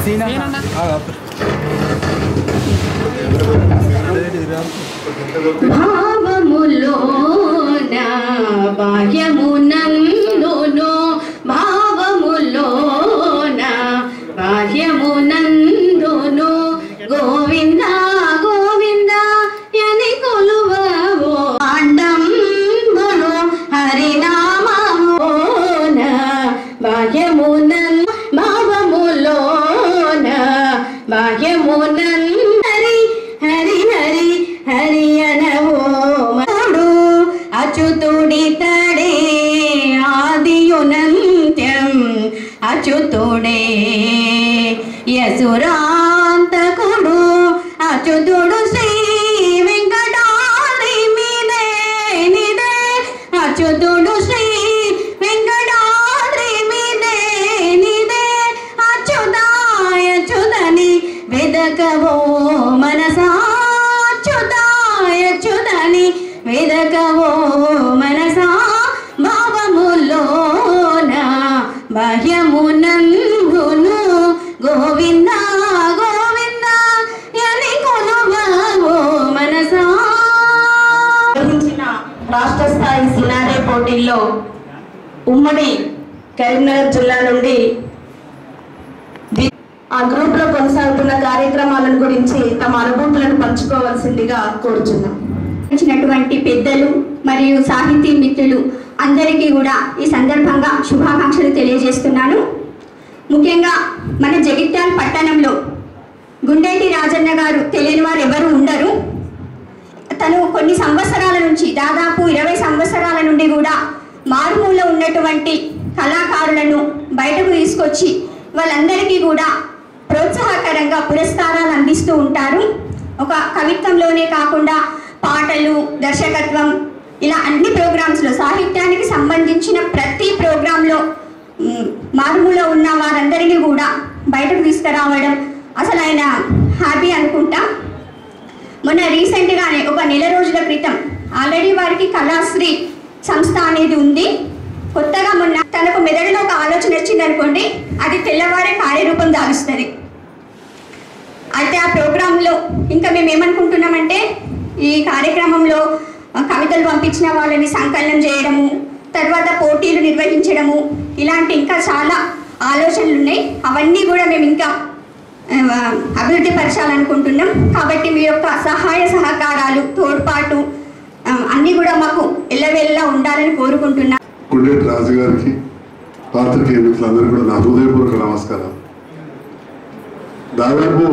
భావములోన బాహ్యమునందును భావములోన బాహ్యమునందును గోవింద గోవింద యని కొలువవో అండంబును హరినామమున బాహ్యమునన్ భావములోన బాహ్యమునన్ హరి హరి హరి హరి అనవో మడు అచ్యుతుడి తడే ఆదియునంత్యం అచ్యుతుడే యసురాంతకుడు అచ్యుతుడు శ్రీ వెంకటాద్రి మీదే నిదే అచ్యుతుడు శ్రీ వెంకటాద్రి మీదే నిదే అచ్యుతాయ చుదని వెదకవో మనసా అచ్యుతాయ చుదని వెదకవో మనసా భావములోన బాహ్యమునందును గోవింద గోవింద యని కొలువవో మనసా నిర్వహించిన రాష్ట్ర స్థాయి సినారే పోటీల్లో ఉమ్మడి కరీంనగర్ జిల్లా నుండి వి- ఆ గ్రూప్ లో కొనసాగుతున్న కార్యక్రమాలను గురించి తమ అనుభూతులను పంచుకోవాల్సిందిగా కోరుచున్నాం ఇచ్చినటువంటి పెద్దలు మరియు సాహితీ మిత్రులు అందరికీ కూడా ఈ సందర్భంగా శుభాకాంక్షలు తెలియజేస్తున్నాను ముఖ్యంగా మన జగిత్యాల పట్టణంలో గుండేటి రాజన్న గారు తెలియని వారు ఎవరు ఉండరు తను కొన్ని సంవత్సరాల నుంచి దాదాపు ఇరవై సంవత్సరాల నుండి కూడా మారుమూల ఉన్నటువంటి కళాకారులను బయటకు తీసుకొచ్చి వాళ్ళందరికీ కూడా ప్రోత్సాహకరంగా పురస్కారాలు అందిస్తూ ఉంటారు ఒక కవిత్వంలోనే కాకుండా పాటలు దర్శకత్వం ఇలా అన్ని ప్రోగ్రామ్స్లో సాహిత్యానికి సంబంధించిన ప్రతి ప్రోగ్రాంలో మ్, మారుమూల ఉన్న వారందరినీ కూడా బయటకు తీసుకురావడం అసలు ఆయన హ్యాపీ అనుకుంటా మొన్న రీసెంట్గానే ఒక నెల రోజుల క్రితం ఆల్రెడీ వారికి కళాశ్రీ సంస్థ అనేది ఉంది కొత్తగా మొన్న తనకు మెదడులో ఒక ఆలోచన వచ్చింది అనుకోండి అది తెల్లవారే కార్యరూపం దాలుస్తుంది అయితే ఆ ప్రోగ్రాంలో ఇంకా మేము ఏమనుకుంటున్నామంటే ఈ కార్యక్రమంలో ఆ, కవితలు పంపించిన వాళ్ళని సంకలనం చేయడము తర్వాత పోటీలు నిర్వహించడము ఇలాంటి ఇంకా చాలా ఆలోచనలు ఉన్నాయి అవన్నీ కూడా మేము ఇంకా ఆ, అభివృద్ధి పరచాలనుకుంటున్నాం కాబట్టి మీ యొక్క సహాయ సహకారాలు తోడ్పాటు ఆ, అన్నీ కూడా మాకు ఎల్లవెల్లా ఉండాలని కోరుకుంటున్నాం గుండేటి రాజు గారికి పాత్రికేయ మిత్రులందరికీ కూడా నా హృదయపూర్వక నమస్కారం దాదాపు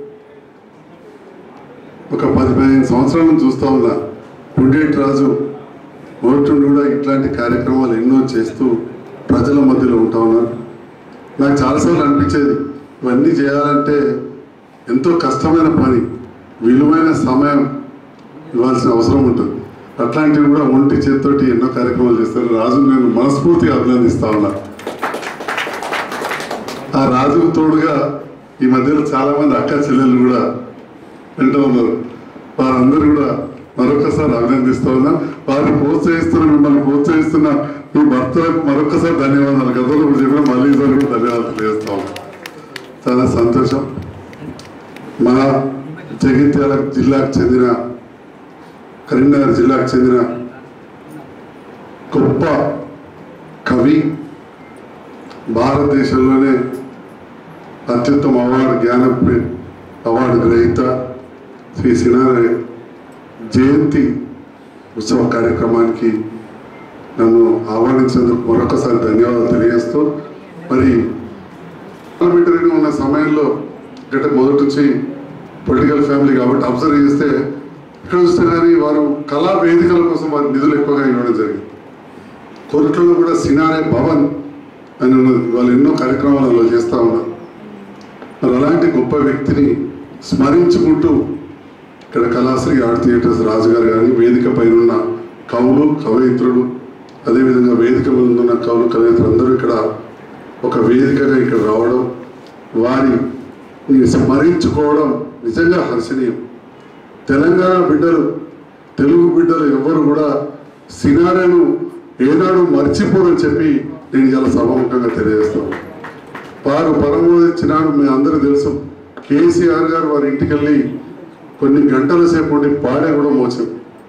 ఒక పది పదిహేను సంవత్సరాల నుంచి చూస్తూ ఉన్నా గుండేటి రాజు మొదటి నుండి కూడా ఇట్లాంటి కార్యక్రమాలు ఎన్నో చేస్తూ ప్రజల మధ్యలో ఉంటా ఉన్నారు నాకు చాలాసార్లు అనిపించేది ఇవన్నీ చేయాలంటే ఎంతో కష్టమైన పని విలువైన సమయం ఇవ్వాల్సిన అవసరం ఉంటుంది అట్లాంటివి కూడా ఒంటి చేతితోటి ఎన్నో కార్యక్రమాలు చేస్తారు రాజు నేను మనస్ఫూర్తిగా అభినందిస్తా ఉన్నా ఆ రాజుకు తోడుగా ఈ మధ్యలో చాలా మంది అక్క చెల్లెలు కూడా వింటూ ఉన్నారు వారందరూ కూడా మరొకసారి అభినందిస్తా ఉన్నా వారిని ప్రోత్సహిస్తున్న మిమ్మల్ని ప్రోత్సహిస్తున్న మీ భర్తలకు మరొకసారి ధన్యవాదాలు గతంలో కూడా చెప్పిన మళ్ళీ ఈసారి కూడా ధన్యవాదాలు తెలియజేస్తా ఉన్నాం చాలా సంతోషం మన జగిత్యాల జిల్లాకు చెందిన కరీంనగర్ జిల్లాకు చెందిన గొప్ప కవి భారతదేశంలోనే అత్యుత్తమ అవార్డు జ్ఞానపీఠ్ అవార్డు గ్రహీత శ్రీ సినారే జయంతి ఉత్సవ కార్యక్రమానికి నన్ను ఆహ్వానించేందుకు మరొకసారి ధన్యవాదాలు తెలియజేస్తూ మరి పార్లమెంటరీగా ఉన్న సమయంలో అంటే మొదటి నుంచి పొలిటికల్ ఫ్యామిలీ కాబట్టి అబ్జర్వ్ చేస్తే ఇక్కడ చూస్తే కానీ వారు కళా వేదికల కోసం వారి నిధులు ఎక్కువగా ఇవ్వడం జరిగింది కోరుట్లలో కూడా సినారే భవన్ అని ఉన్నది వాళ్ళు ఎన్నో కార్యక్రమాలలో చేస్తూ ఉన్నారు మరి అలాంటి గొప్ప వ్యక్తిని స్మరించుకుంటూ ఇక్కడ కళాశ్రీ ఆర్ట్ థియేటర్స్ రాజు గారు కానీ వేదిక పైన ఉన్న కవులు కవయిత్రులు అదేవిధంగా వేదిక ముందు ఉన్న కవులు కవయిత్రులు అందరూ ఇక్కడ ఒక వేదికగా ఇక్కడ రావడం వారిని స్మరించుకోవడం నిజంగా హర్షణీయం తెలంగాణ బిడ్డలు తెలుగు బిడ్డలు ఎవ్వరు కూడా సినారేను ఏనాడు మర్చిపోరని చెప్పి నేను ఇలా సభాముఖంగా తెలియజేస్తాను వారు పరమోదించినాడు మీ అందరూ తెలుసు కేసీఆర్ గారు వారి ఇంటికి వెళ్ళి కొన్ని గంటల సేపు ఉండి పాడే కూడా మోసం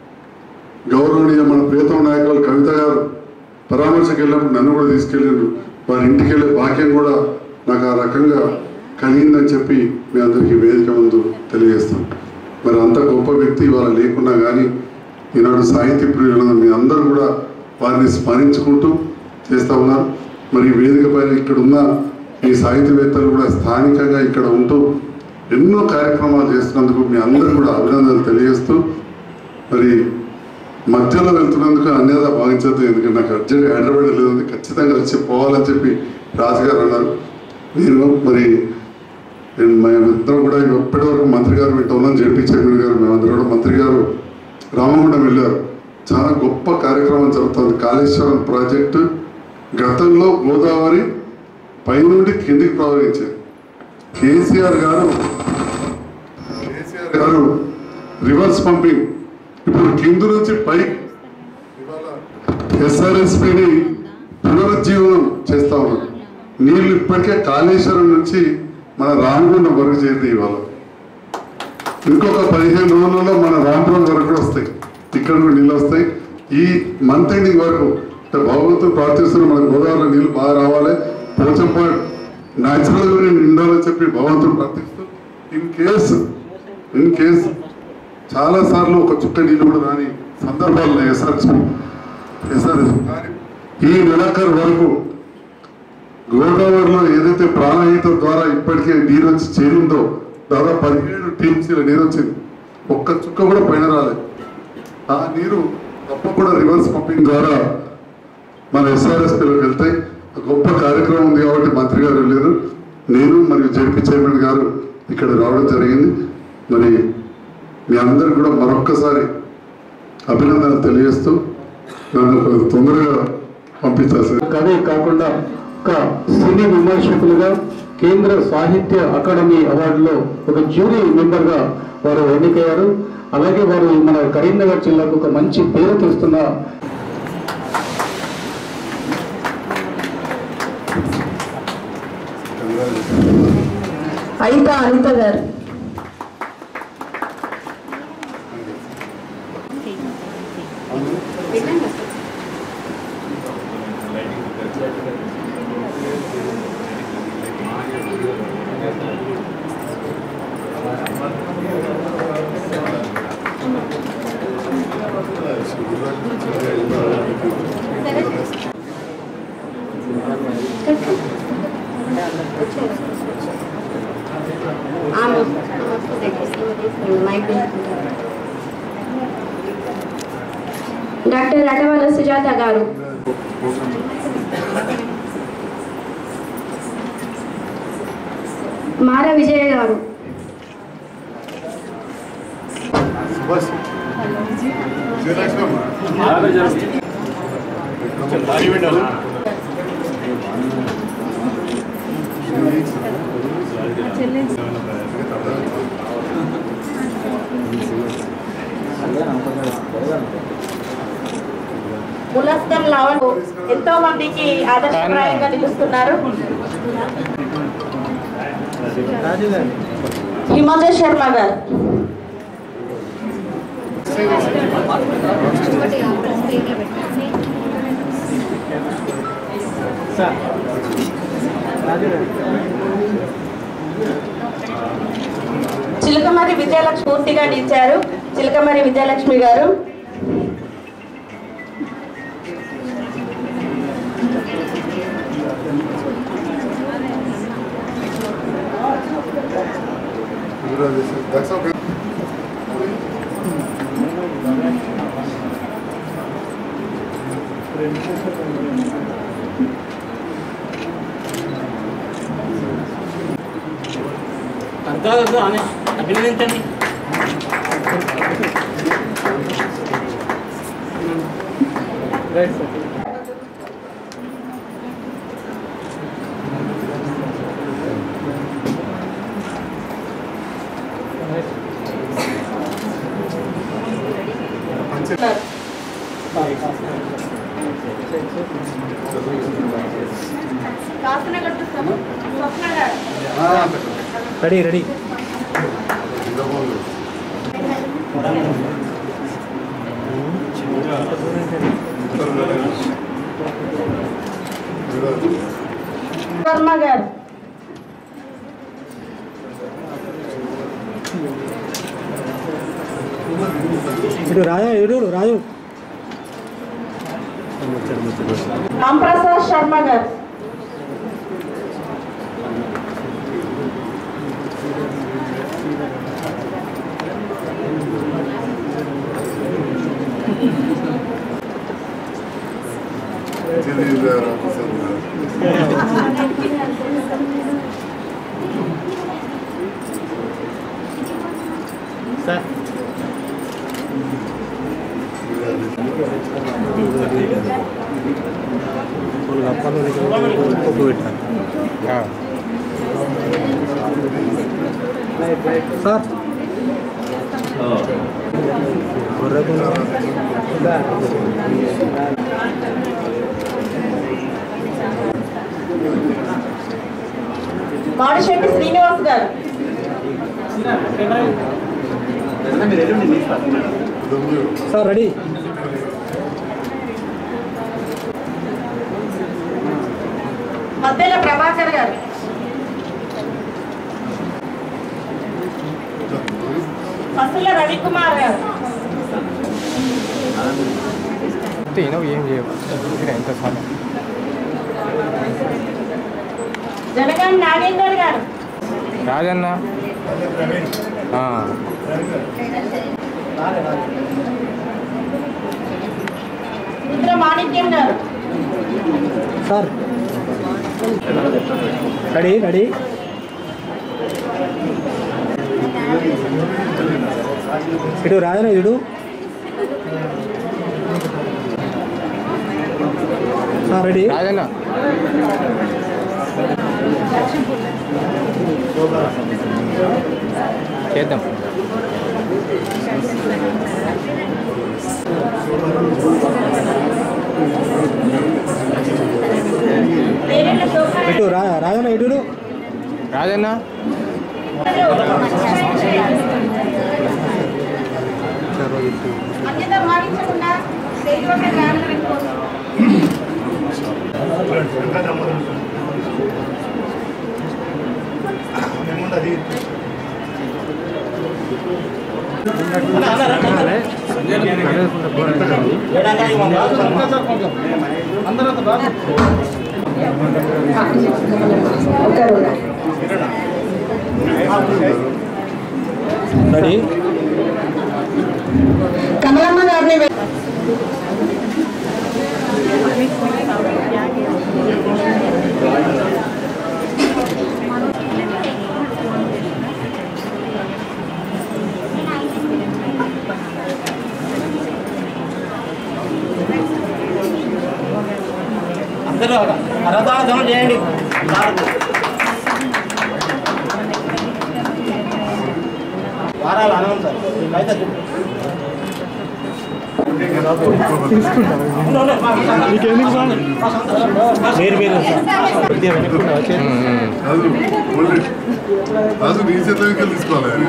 గౌరవనీయ మన ప్రియతమ నాయకులు కవిత గారు పరామర్శకు వెళ్ళినప్పుడు నన్ను కూడా తీసుకెళ్ళారు వారి ఇంటికి వెళ్ళే భాగ్యం కూడా నాకు ఆ రకంగా కలిగిందని చెప్పి మీ అందరికీ వేదిక ముందు తెలియజేస్తాం మరి అంత గొప్ప వ్యక్తి ఇవాళ లేకున్నా కానీ ఈనాడు సాహిత్య ప్రియులు మీ అందరూ కూడా వారిని స్మరించుకుంటూ చేస్తూ ఉన్నారు మరి ఈ వేదిక పైన ఇక్కడ ఉన్న ఈ సాహిత్యవేత్తలు కూడా స్థానికంగా ఇక్కడ ఉంటూ ఎన్నో కార్యక్రమాలు చేస్తున్నందుకు మీ అందరూ కూడా అభినందనలు తెలియజేస్తూ మరి మధ్యలో వెళ్తున్నందుకు అన్యదా భావించద్దు ఎందుకంటే నాకు అర్జెంట్ హైదరాబాద్ వెళ్ళేది ఖచ్చితంగా వచ్చి పోవాలని చెప్పి రాజుగారు అన్నారు నేను మరి నేను మేమిద్దరం కూడా ఇప్పటి వరకు మంత్రి గారు వెంట ఉన్నాం జడ్పీ చైర్మన్ గారు మేమందరం కూడా మంత్రి గారు రామగుండం వెళ్ళారు చాలా గొప్ప కార్యక్రమం జరుగుతుంది కాళేశ్వరం ప్రాజెక్టు గతంలో గోదావరి పైనుండి కిందికి ప్రవహించేది కేసీఆర్ గారు కేసీఆర్ గారు రివర్స్ పంపింగ్ ఇప్పుడు కింద నుంచి పై ఎస్ఆర్ఎస్పిని పునరుజ్జీవనం చేస్తా ఉన్నారు నీళ్లు ఇప్పటికే కాళేశ్వరం నుంచి మన రామగుండం వరకు చేరితే ఇవాళ ఇంకొక పదిహేను రోజులలో మన రామపురం వరకు కూడా వస్తాయి ఇక్కడ కూడా నీళ్ళు వస్తాయి ఈ మంత్ ఎండింగ్ వరకు అంటే భగవంతుడు ప్రార్థిస్తున్న మన గోదావరిలో నీళ్ళు బాగా రావాలి పోచంపాడు న్యాచురల్గా నిండాలని చెప్పి భగవంతుడు ప్రార్థిస్తూ ఇన్ కేసు ఇన్ కేసు చాలా సార్లు ఒక చుక్క నీళ్ళు కూడా రాని సందర్భాలు ఉన్నాయి ఎస్ఆర్ఎస్పి ఎస్ఆర్ఎస్ ఈ నెలాఖరు వరకు గోదావరిలో ఏదైతే ప్రాణహిత ద్వారా ఇప్పటికే నీరు వచ్చి చేరిందో దాదాపు పదిహేడు టీమ్స్ నీరు వచ్చింది ఒక్క చుక్క కూడా పైన రాలేదు ఆ నీరు తప్పకుండా రివర్స్ పంపింగ్ ద్వారా మన ఎస్ఆర్ఎస్పీలోకి వెళ్తాయి ఒక గొప్ప కార్యక్రమం ఉంది కాబట్టి మంత్రి గారు వెళ్ళారు నేను మరియు జడ్పీ చైర్మన్ గారు ఇక్కడ రావడం జరిగింది మరి మీ అందరు కూడా మరొక్కసారి అభినందనలు తెలియజేస్తూ నన్ను కొంచెం తొందరగా పంపించాల్సింది అదే కాకుండా ఒక సినీ విమర్శకులుగా కేంద్ర సాహిత్య అకాడమీ అవార్డులో ఒక జ్యూరీ మెంబర్గా వారు ఎన్నికయ్యారు అలాగే వారు మన కరీంనగర్ జిల్లాకు ఒక మంచి పేరు తెస్తున్న అయితే అనిత గారు డాక్టర్ రటవాల సుజాత గారు మార విజయ గారు ములస్కర్ లావణ్ ఎంతో మందికి ఆదర్శప్రాయంగా నిలుస్తున్నారు హిమజ శర్మ గారు చిలకమరి విద్యాలక్ష్మి పూర్తిగా నిలిచారు చిలకమరి విద్యాలక్ష్మి గారు That's okay. అర్థం అని అభినందించండి కాసిన కట్టిస్తాము రెడీ రెడీ వర్మ గారు ఇటు రాజు ఇటు రాజు రాంప్రసాద్ శర్మ గారు తెలియదు రామప్రసాద్ గారు. సార్ సార్ మాడిశెట్టి శ్రీనివాస్ గారు సార్ రెడీ మద్దెల ప్రభాకర్ గారు పసుల రవికుమార్ గారు ఏం చేయవు ఎంత సార్ జనగాం నాగేందర్ గారు రాజన్న రుద్ర మాణిక్యం గారు సార్ రెడీ రెడీ ఇటు రాజన్న ఇడు సార్ రెడీ రాజన్న చేద్దాం నేరెళ్ళ శోభన ఇటు రా రాజన్న ఇటు రాజన్న అన్యత భావించకుండా స్టేజ్ వద్ద గ్రామీణ పెట్టుకోవచ్చు రెడీ కమలమ్మ గారిని అందరూ రథార్థం చేయండి వారాలు అనవం సార్ అయితే మీరు మీరు కాదు మళ్ళీ రాజు నీ చేతిలోకి వెళ్ళి తీసుకోవాలి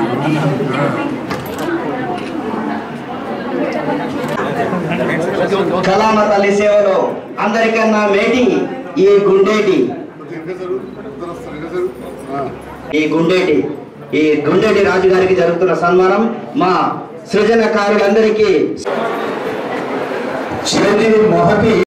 కళామ తల్లి సేవలో అందరికన్నా మేటి ఈ గుండేటి ఇంకా జరుగు ఇద్దరు వస్తారు ఇంకా జరుగు ఆ. ఈ గుండేటి ఈ గుండేటి రాజు గారికి జరుగుతున్న సన్మానం మా సృజనకారులందరికీ చిరంజీవి మొహటి